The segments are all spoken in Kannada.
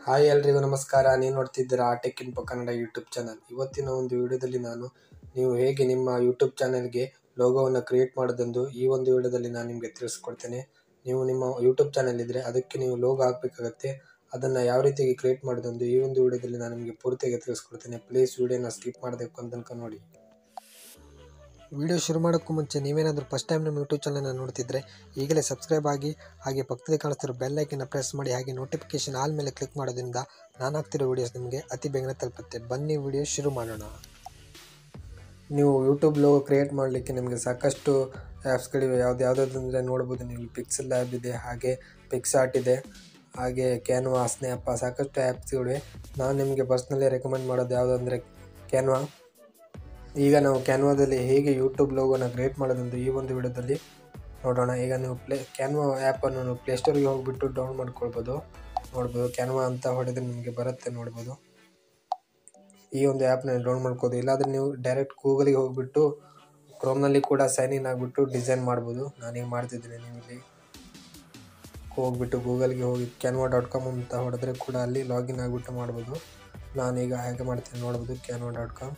ಹಾಯ್ ಎಲ್ರಿಗೂ ನಮಸ್ಕಾರ ನೀವು ನೋಡ್ತಿದ್ದೀರಾ tech info Kannada YouTube channel ಇವತ್ತಿನ ಒಂದು ವಿಡಿಯೋದಲ್ಲಿ ನಾನು ನೀವು ಹೇಗೆ ನಿಮ್ಮ ಯೂಟ್ಯೂಬ್ ಚಾನಲ್ಗೆ ಲೋಗೋವನ್ನು ಕ್ರಿಯೇಟ್ ಮಾಡೋದೆಂದು ಈ ಒಂದು ವಿಡಿಯೋದಲ್ಲಿ ನಾನು ನಿಮಗೆ ತಿಳಿಸ್ಕೊಡ್ತೇನೆ ನೀವು ನಿಮ್ಮ ಯೂಟ್ಯೂಬ್ ಚಾನಲ್ ಇದ್ದರೆ ಅದಕ್ಕೆ ನೀವು ಲೋಗೋ ಹಾಕಬೇಕಾಗತ್ತೆ ಅದನ್ನು ಯಾವ ರೀತಿಯಾಗಿ ಕ್ರಿಯೇಟ್ ಮಾಡೋದೆಂದು ಈ ಒಂದು ವಿಡಿಯೋದಲ್ಲಿ ನಾನು ನಿಮಗೆ ಪೂರ್ತಿಯಾಗಿ ತಿಳಿಸ್ಕೊಡ್ತೇನೆ ಪ್ಲೀಸ್ ವಿಡಿಯೋನ ಸ್ಕಿಪ್ ಮಾಡಬೇಕು ಅಂತ ತನಕ ನೋಡಿ ವಿಡಿಯೋ ಶುರು ಮಾಡೋಕ್ಕೂ ಮುಂಚೆ ನೀವೇನಾದರೂ ಫಸ್ಟ್ ಟೈಮ್ ನಮ್ಮ ಯೂಟ್ಯೂಬ್ ಚಾನಲ್ನ ನೋಡ್ತಿದ್ರೆ ಈಗಲೇ ಸಬ್ಸ್ಕ್ರೈಬ್ ಆಗಿ ಹಾಗೆ ಪಕ್ಕದಲ್ಲಿ ಕಾಣಿಸ್ತಿರೋ ಬೆಲ್ ಐಕನ್ನ ಪ್ರೆಸ್ ಮಾಡಿ ಹಾಗೆ ನೋಟಿಫಿಕೇಶನ್ ಆಲ್ ಮೇಲೆ ಕ್ಲಿಕ್ ಮಾಡೋದ್ರಿಂದ ನಾನು ಹಾಕ್ತಿರೋ ವೀಡಿಯೋಸ್ ನಿಮಗೆ ಅತಿ ಬೇಗನೆ ತಲುಪುತ್ತೆ ಬನ್ನಿ ವಿಡಿಯೋ ಶುರು ಮಾಡೋಣ ನೀವು ಯೂಟ್ಯೂಬ್ ಲೋಗೋ ಕ್ರಿಯೇಟ್ ಮಾಡಲಿಕ್ಕೆ ನಿಮಗೆ ಸಾಕಷ್ಟು ಆ್ಯಪ್ಸ್ಗಳಿವೆ ಯಾವ್ದು ಯಾವುದಾದಂದರೆ ನೋಡ್ಬೋದು ನೀವು ಪಿಕ್ಸೆಲ್ ಲ್ಯಾಬ್ ಇದೆ ಹಾಗೆ ಪಿಕ್ಸಾರ್ಟ್ ಇದೆ ಹಾಗೆ ಕ್ಯಾನ್ವಾ ಸ್ನ್ಯಾಪ ಸಾಕಷ್ಟು ಆ್ಯಪ್ಸ್ಗಳಿವೆ ನಾನು ನಿಮಗೆ ಪರ್ಸ್ನಲಿ ರೆಕಮೆಂಡ್ ಮಾಡೋದು ಯಾವುದಂದರೆ ಕ್ಯಾನ್ವಾ ಈಗ ನಾವು ಕ್ಯಾನ್ವಾದಲ್ಲಿ ಹೇಗೆ ಯೂಟ್ಯೂಬ್ ಲೋಗೋನ ಕ್ರಿಯೇಟ್ ಮಾಡೋದೆಂದು ಈ ಒಂದು ವಿಡಿಯೋದಲ್ಲಿ ನೋಡೋಣ ಈಗ ನೀವು ಪ್ಲೇ ಕ್ಯಾನ್ವಾ ಆ್ಯಪನ್ನು ನೀವು ಪ್ಲೇಸ್ಟೋರಿಗೆ ಹೋಗಿಬಿಟ್ಟು ಡೌನ್ ಮಾಡ್ಕೊಳ್ಬೋದು ನೋಡ್ಬೋದು ಕ್ಯಾನ್ವಾ ಅಂತ ಹೊಡೆದ್ರೆ ನಿಮಗೆ ಬರುತ್ತೆ ನೋಡ್ಬೋದು ಈ ಒಂದು ಆ್ಯಪ್ನ ಡೌನ್ ಮಾಡ್ಕೋದು ಇಲ್ಲಾಂದರೆ ನೀವು ಡೈರೆಕ್ಟ್ ಗೂಗಲಿಗೆ ಹೋಗಿಬಿಟ್ಟು ಕ್ರೋಮ್ನಲ್ಲಿ ಕೂಡ ಸೈನ್ ಇನ್ ಆಗಿಬಿಟ್ಟು ಡಿಸೈನ್ ಮಾಡ್ಬೋದು ನಾನೀಗ ಮಾಡ್ತಿದ್ದೀನಿ ನೀವು ಇಲ್ಲಿ ಹೋಗ್ಬಿಟ್ಟು ಗೂಗಲ್ಗೆ ಹೋಗಿ ಕ್ಯಾನ್ವಾ ಡಾಟ್ ಕಾಮ್ ಅಂತ ಹೊಡೆದ್ರೆ ಕೂಡ ಅಲ್ಲಿ ಲಾಗಿನ್ ಆಗಿಬಿಟ್ಟು ಮಾಡ್ಬೋದು ನಾನೀಗ ಹೇಗೆ ಮಾಡ್ತೀನಿ ನೋಡ್ಬೋದು ಕ್ಯಾನ್ವಾ ಡಾಟ್ ಕಾಮ್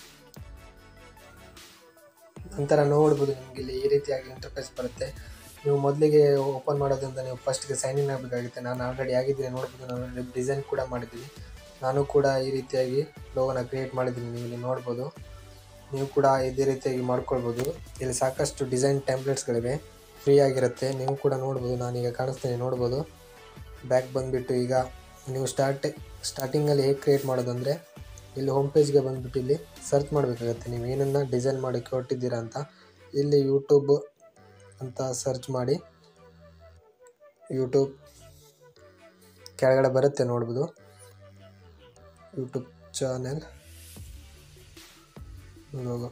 ನಂತರ ನೋಡ್ಬೋದು ನಿಮಗೆ ಇಲ್ಲಿ ಈ ರೀತಿಯಾಗಿ ಇಂಟರ್ಫೇಸ್ ಬರುತ್ತೆ ನೀವು ಮೊದಲಿಗೆ ಓಪನ್ ಮಾಡೋದ್ರಿಂದ ನೀವು ಫಸ್ಟ್ಗೆ ಸೈನ್ ಇನ್ ಆಗಬೇಕಾಗುತ್ತೆ ನಾನು ಆಲ್ರೆಡಿ ಆಗಿದ್ದೀನಿ ನೋಡ್ಬೋದು ನಾನು ಡಿಸೈನ್ ಕೂಡ ಮಾಡಿದ್ದೀನಿ ನಾನು ಕೂಡ ಈ ರೀತಿಯಾಗಿ ಲೋಗೋನ ಕ್ರಿಯೇಟ್ ಮಾಡಿದ್ದೀನಿ ನೀವು ಇಲ್ಲಿ ನೋಡ್ಬೋದು ನೀವು ಕೂಡ ಇದೇ ರೀತಿಯಾಗಿ ಮಾಡ್ಕೊಳ್ಬೋದು ಇಲ್ಲಿ ಸಾಕಷ್ಟು ಡಿಸೈನ್ ಟೆಂಪ್ಲೇಟ್ಸ್ಗಳಿವೆ ಫ್ರೀ ಆಗಿರುತ್ತೆ ನೀವು ಕೂಡ ನೋಡ್ಬೋದು ನಾನೀಗ ಕಾಣಿಸ್ತೀನಿ ನೋಡ್ಬೋದು ಬ್ಯಾಕ್ ಬಂದುಬಿಟ್ಟು ಈಗ ನೀವು ಸ್ಟಾರ್ಟ್ ಸ್ಟಾರ್ಟಿಂಗಲ್ಲಿ ಹೇಗೆ ಕ್ರಿಯೇಟ್ ಮಾಡೋದಂದರೆ ಇಲ್ಲಿ ಹೋಮ್ ಪೇಜ್ಗೆ ಬಂದುಬಿಟ್ಟು ಇಲ್ಲಿ ಸರ್ಚ್ ಮಾಡಬೇಕಾಗತ್ತೆ ನೀವು ಏನನ್ನು ಡಿಸೈನ್ ಮಾಡೋಕ್ಕೆ ಹೊರಟಿದ್ದೀರಾ ಅಂತ ಇಲ್ಲಿ ಯೂಟ್ಯೂಬ್ ಅಂತ ಸರ್ಚ್ ಮಾಡಿ ಯೂಟ್ಯೂಬ್ ಕೆಳಗಡೆ ಬರುತ್ತೆ ನೋಡ್ಬೋದು ಯೂಟ್ಯೂಬ್ ಚಾನೆಲ್ ಲೋಗೋ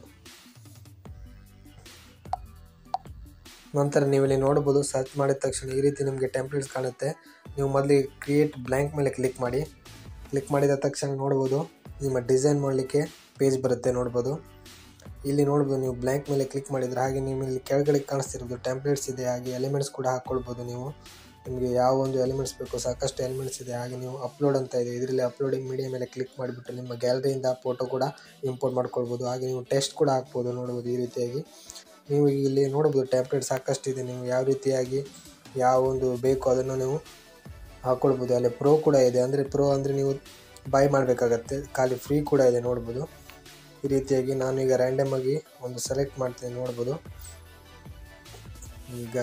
ನಂತರ ನೀವು ಇಲ್ಲಿ ನೋಡ್ಬೋದು ಸರ್ಚ್ ಮಾಡಿದ ತಕ್ಷಣ ಈ ರೀತಿ ನಿಮಗೆ ಟೆಂಪ್ಲೇಟ್ಸ್ ಕಾಣುತ್ತೆ ನೀವು ಮೊದಲಿಗೆ ಕ್ರಿಯೇಟ್ ಬ್ಲ್ಯಾಂಕ್ ಮೇಲೆ ಕ್ಲಿಕ್ ಮಾಡಿ ಕ್ಲಿಕ್ ಮಾಡಿದ ತಕ್ಷಣ ನೋಡ್ಬೋದು ನಿಮ್ಮ ಡಿಸೈನ್ ಮಾಡಲಿಕ್ಕೆ ಪೇಜ್ ಬರುತ್ತೆ ನೋಡ್ಬೋದು ಇಲ್ಲಿ ನೋಡ್ಬೋದು ನೀವು ಬ್ಲ್ಯಾಂಕ್ ಮೇಲೆ ಕ್ಲಿಕ್ ಮಾಡಿದರೆ ಹಾಗೆ ನೀವು ಇಲ್ಲಿ ಕೆಳಗಡೆ ಕಾಣಿಸ್ತಿರೋದು ಟೆಂಪ್ಲೇಟ್ಸ್ ಇದೆ ಹಾಗೆ ಎಲಿಮೆಂಟ್ಸ್ ಕೂಡ ಹಾಕ್ಕೊಳ್ಬೋದು ನೀವು ನಿಮಗೆ ಯಾವ ಒಂದು ಎಲಿಮೆಂಟ್ಸ್ ಬೇಕು ಸಾಕಷ್ಟು ಎಲಿಮೆಂಟ್ಸ್ ಇದೆ ಹಾಗೆ ನೀವು ಅಪ್ಲೋಡ್ ಅಂತ ಇದೆ ಇದರಲ್ಲಿ ಅಪ್ಲೋಡಿಂಗ್ ಮೀಡಿಯಾ ಮೇಲೆ ಕ್ಲಿಕ್ ಮಾಡಿಬಿಟ್ಟು ನಿಮ್ಮ ಗ್ಯಾಲರಿಯಿಂದ ಫೋಟೋ ಕೂಡ ಇಂಪೋರ್ಟ್ ಮಾಡ್ಕೊಳ್ಬೋದು ಹಾಗೆ ನೀವು ಟೆಸ್ಟ್ ಕೂಡ ಹಾಕ್ಬೋದು ನೋಡ್ಬೋದು ಈ ರೀತಿಯಾಗಿ ನೀವು ಇಲ್ಲಿ ನೋಡ್ಬೋದು ಟ್ಯಾಬ್ಲೆಟ್ ಸಾಕಷ್ಟು ಇದೆ ನೀವು ಯಾವ ರೀತಿಯಾಗಿ ಯಾವ ಒಂದು ಬೇಕು ಅದನ್ನು ನೀವು ಹಾಕ್ಕೊಳ್ಬೋದು ಅಲ್ಲಿ ಪ್ರೋ ಕೂಡ ಇದೆ ಅಂದರೆ ಪ್ರೋ ಅಂದರೆ ನೀವು ಬೈ ಮಾಡಬೇಕಾಗತ್ತೆ ಖಾಲಿ ಫ್ರೀ ಕೂಡ ಇದೆ ನೋಡ್ಬೋದು ಈ ರೀತಿಯಾಗಿ ನಾನು ಈಗ ರ್ಯಾಂಡಮ್ ಆಗಿ ಒಂದು ಸೆಲೆಕ್ಟ್ ಮಾಡ್ತೀನಿ ನೋಡ್ಬೋದು ಈಗ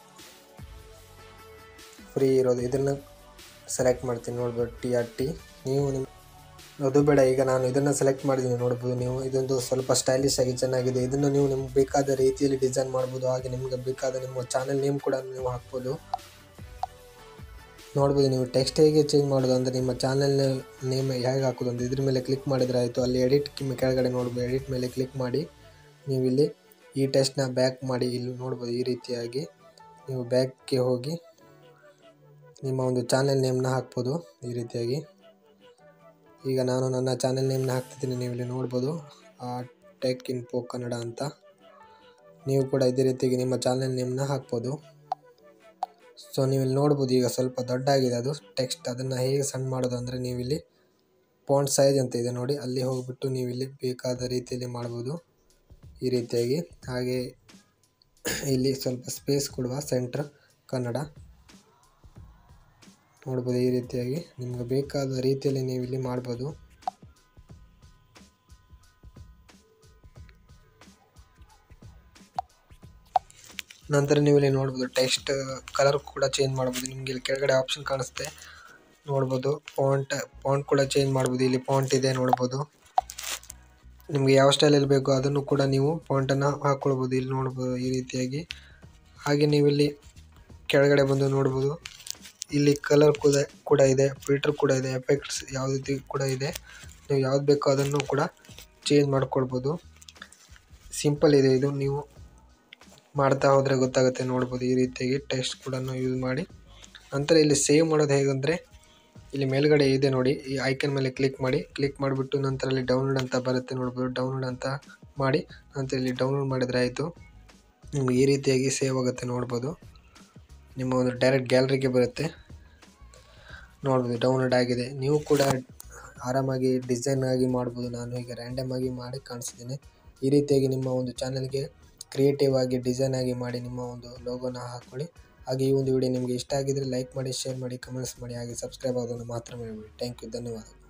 ಫ್ರೀ ಇರೋದು ಇದನ್ನು ಸೆಲೆಕ್ಟ್ ಮಾಡ್ತೀನಿ ನೋಡ್ಬೋದು ಟಿ ಆರ್ ಟಿ ನೀವು ನಿಮ್ಮ ಅದು ಬೇಡ ಈಗ ನಾನು ಇದನ್ನು ಸೆಲೆಕ್ಟ್ ಮಾಡಿದ್ದೀನಿ ನೋಡ್ಬೋದು ನೀವು ಇದೊಂದು ಸ್ವಲ್ಪ ಸ್ಟೈಲಿಶ್ ಆಗಿ ಚೆನ್ನಾಗಿದೆ ಇದನ್ನು ನೀವು ನಿಮ್ಗೆ ಬೇಕಾದ ರೀತಿಯಲ್ಲಿ ಡಿಸೈನ್ ಮಾಡ್ಬೋದು ಹಾಗೆ ನಿಮಗೆ ಬೇಕಾದ ನಿಮ್ಮ ಚಾನಲ್ ನೇಮ್ ಕೂಡ ನೀವು ಹಾಕ್ಬೋದು ನೋಡ್ಬೋದು ನೀವು ಟೆಕ್ಸ್ಟ್ ಹೇಗೆ ಚೇಂಜ್ ಮಾಡೋದು ಅಂದರೆ ನಿಮ್ಮ ಚಾನಲ್ ನೇಮ್ ಹೇಗೆ ಹಾಕೋದು ಅಂತ ಇದ್ರ ಮೇಲೆ ಕ್ಲಿಕ್ ಮಾಡಿದರೆ ಆಯಿತು ಅಲ್ಲಿ ಎಡಿಟ್ ಕೆಳಗಡೆ ನೋಡ್ಬೋದು ಎಡಿಟ್ ಮೇಲೆ ಕ್ಲಿಕ್ ಮಾಡಿ ನೀವು ಇಲ್ಲಿ ಈ ಟೆಸ್ಟ್ನ ಬ್ಯಾಕ್ ಮಾಡಿ ಇಲ್ಲಿ ನೋಡ್ಬೋದು ಈ ರೀತಿಯಾಗಿ ನೀವು ಬ್ಯಾಕ್ಗೆ ಹೋಗಿ ನಿಮ್ಮ ಒಂದು ಚಾನಲ್ ನೇಮ್ನ ಹಾಕ್ಬೋದು ಈ ರೀತಿಯಾಗಿ ಈಗ ನಾನು ನನ್ನ ಚಾನೆಲ್ ನೇಮ್ನ ಹಾಕ್ತಿದ್ದೀನಿ ನೀವು ಇಲ್ಲಿ ನೋಡ್ಬೋದು ಟೆಕ್ ಇನ್ಫೋ ಕನ್ನಡ ಅಂತ ನೀವು ಕೂಡ ಇದೇ ರೀತಿಯಾಗಿ ನಿಮ್ಮ ಚಾನೆಲ್ ನೇಮ್ನ ಹಾಕ್ಬೋದು ಸೊ ನೀವು ಇಲ್ಲಿ ನೋಡ್ಬೋದು ಈಗ ಸ್ವಲ್ಪ ದೊಡ್ಡ ಆಗಿದೆ ಅದು ಟೆಕ್ಸ್ಟ್ ಅದನ್ನು ಹೇಗೆ ಸಣ್ಣ ಮಾಡೋದು ಅಂದರೆ ನೀವು ಇಲ್ಲಿ ಫಾಂಟ್ ಸೈಜ್ ಅಂತ ಇದೆ ನೋಡಿ ಅಲ್ಲಿ ಹೋಗಿಬಿಟ್ಟು ನೀವು ಇಲ್ಲಿ ಬೇಕಾದ ರೀತಿಯಲ್ಲಿ ಮಾಡ್ಬೋದು ಈ ರೀತಿಯಾಗಿ ಹಾಗೆ ಇಲ್ಲಿ ಸ್ವಲ್ಪ ಸ್ಪೇಸ್ ಕೊಡುವ ಸೆಂಟ್ರ್ ಕನ್ನಡ ನೋಡ್ಬೋದು ಈ ರೀತಿಯಾಗಿ ನಿಮ್ಗೆ ಬೇಕಾದ ರೀತಿಯಲ್ಲಿ ನೀವು ಇಲ್ಲಿ ಮಾಡ್ಬೋದು ನಂತರ ನೀವು ಇಲ್ಲಿ ನೋಡ್ಬೋದು ಟೆಕ್ಸ್ಟ್ ಕಲರ್ ಕೂಡ ಚೇಂಜ್ ಮಾಡ್ಬೋದು ನಿಮಗೆ ಇಲ್ಲಿ ಕೆಳಗಡೆ ಆಪ್ಷನ್ ಕಾಣಿಸುತ್ತೆ ನೋಡ್ಬೋದು ಫಾಂಟ್ ಫಾಂಟ್ ಕೂಡ ಚೇಂಜ್ ಮಾಡ್ಬೋದು ಇಲ್ಲಿ ಫಾಂಟ್ ಇದೆ ನೋಡ್ಬೋದು ನಿಮಗೆ ಯಾವ ಸ್ಟೈಲಲ್ಲಿ ಬೇಕೋ ಅದನ್ನು ಕೂಡ ನೀವು ಫಾಂಟನ್ನು ಹಾಕ್ಕೊಳ್ಬೋದು ಇಲ್ಲಿ ನೋಡ್ಬೋದು ಈ ರೀತಿಯಾಗಿ ಹಾಗೆ ನೀವು ಇಲ್ಲಿ ಕೆಳಗಡೆ ಬಂದು ನೋಡ್ಬೋದು ಇಲ್ಲಿ ಕಲರ್ ಕೂಡ ಕೂಡ ಇದೆ ಫಿಲ್ಟರ್ ಕೂಡ ಇದೆ ಎಫೆಕ್ಟ್ಸ್ ಯಾವ ರೀತಿ ಕೂಡ ಇದೆ ನೀವು ಯಾವ್ದು ಬೇಕೋ ಅದನ್ನು ಕೂಡ ಚೇಂಜ್ ಮಾಡ್ಕೊಳ್ಬೋದು ಸಿಂಪಲ್ ಇದೆ ಇದು ನೀವು ಮಾಡ್ತಾ ಹೋದರೆ ಗೊತ್ತಾಗುತ್ತೆ ನೋಡ್ಬೋದು ಈ ರೀತಿಯಾಗಿ ಟೆಕ್ಸ್ಟ್ ಕೂಡ ಯೂಸ್ ಮಾಡಿ ನಂತರ ಇಲ್ಲಿ ಸೇವ್ ಮಾಡೋದು ಹೇಗೆಂದರೆ ಇಲ್ಲಿ ಮೇಲ್ಗಡೆ ಇದೆ ನೋಡಿ ಈ ಐಕನ್ ಮೇಲೆ ಕ್ಲಿಕ್ ಮಾಡಿ ಕ್ಲಿಕ್ ಮಾಡಿಬಿಟ್ಟು ನಂತರ ಅಲ್ಲಿ ಡೌನ್ಲೋಡ್ ಅಂತ ಬರುತ್ತೆ ನೋಡ್ಬೋದು ಡೌನ್ಲೋಡ್ ಅಂತ ಮಾಡಿ ನಂತರ ಇಲ್ಲಿ ಡೌನ್ಲೋಡ್ ಮಾಡಿದರೆ ಆಯಿತು ನಿಮ್ಗೆ ಈ ರೀತಿಯಾಗಿ ಸೇವ್ ಆಗುತ್ತೆ ನೋಡ್ಬೋದು ನಿಮ್ಮ ಒಂದು ಡೈರೆಕ್ಟ್ ಗ್ಯಾಲರಿಗೆ ಬರುತ್ತೆ ನೋಡ್ಬೋದು ಡೌನ್ಲೋಡ್ ಆಗಿದೆ ನೀವು ಕೂಡ ಆರಾಮಾಗಿ ಡಿಸೈನ್ ಆಗಿ ಮಾಡ್ಬೋದು ನಾನು ಈಗ ರ್ಯಾಂಡಮ್ ಆಗಿ ಮಾಡಿ ಕಾಣಿಸ್ತೀನಿ ಈ ರೀತಿಯಾಗಿ ನಿಮ್ಮ ಒಂದು ಚಾನಲ್ಗೆ ಕ್ರಿಯೇಟಿವ್ ಆಗಿ ಡಿಸೈನ್ ಆಗಿ ಮಾಡಿ ನಿಮ್ಮ ಒಂದು ಲೋಗೋನ ಹಾಕ್ಕೊಳ್ಳಿ ಹಾಗೆ ಈ ಒಂದು ವಿಡಿಯೋ ನಿಮಗೆ ಇಷ್ಟ ಆಗಿದ್ರೆ ಲೈಕ್ ಮಾಡಿ ಶೇರ್ ಮಾಡಿ ಕಮೆಂಟ್ಸ್ ಮಾಡಿ ಹಾಗೆ ಸಬ್ಸ್ಕ್ರೈಬ್ ಆಗೋದನ್ನು ಮಾತ್ರ ಮಾಡಬೇಡಿ ಥ್ಯಾಂಕ್ ಯು ಧನ್ಯವಾದ